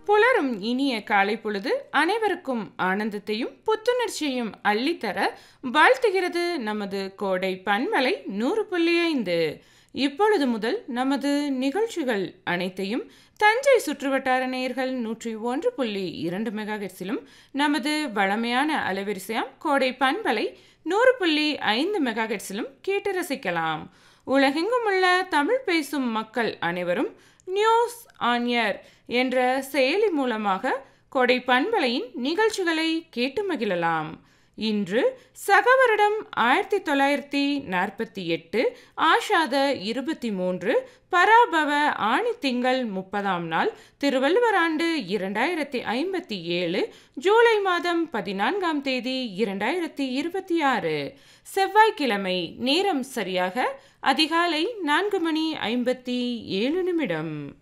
புலரும் இனிய காலை பொழுது அனைவருக்கும் ஆனந்தத்தையும் புத்துணர்ச்சியையும் அள்ளித்தர வாழ்த்துகிறது நமது கோடை பன்மலை நூறு புள்ளி ஐந்து இப்பொழுது முதல் நமது நிகழ்ச்சிகள் அனைத்தையும் தஞ்சை சுற்றுவட்டார நேயர்கள் நூற்றி ஒன்று புள்ளி இரண்டு மெகாஹெட்ஸிலும் நமது வழமையான அலைவரிசையாம் கோடை பண்பலை நூறு புள்ளி ஐந்து மெகாஹெட்ஸிலும் கேட்டு ரசிக்கலாம் உலகெங்கும் உள்ள தமிழ் பேசும் மக்கள் அனைவரும் நியூஸ் ஆன் ஏர் என்ற செயலி மூலமாக கொடை பண்பலையின் நிகழ்ச்சிகளை கேட்டு மகிழலாம் இன்று சகவரிடம் ஆயிரத்தி தொள்ளாயிரத்தி நாற்பத்தி எட்டு ஆஷாத இருபத்தி மூன்று பராபவ ஆணி திங்கள் முப்பதாம் நாள் திருவள்ளுவர் ஆண்டு இரண்டாயிரத்தி ஐம்பத்தி ஏழு ஜூலை மாதம் பதினான்காம் தேதி இரண்டாயிரத்தி இருபத்தி ஆறு செவ்வாய்க்கிழமை நேரம் சரியாக அதிகாலை நான்கு மணி ஐம்பத்தி ஏழு நிமிடம்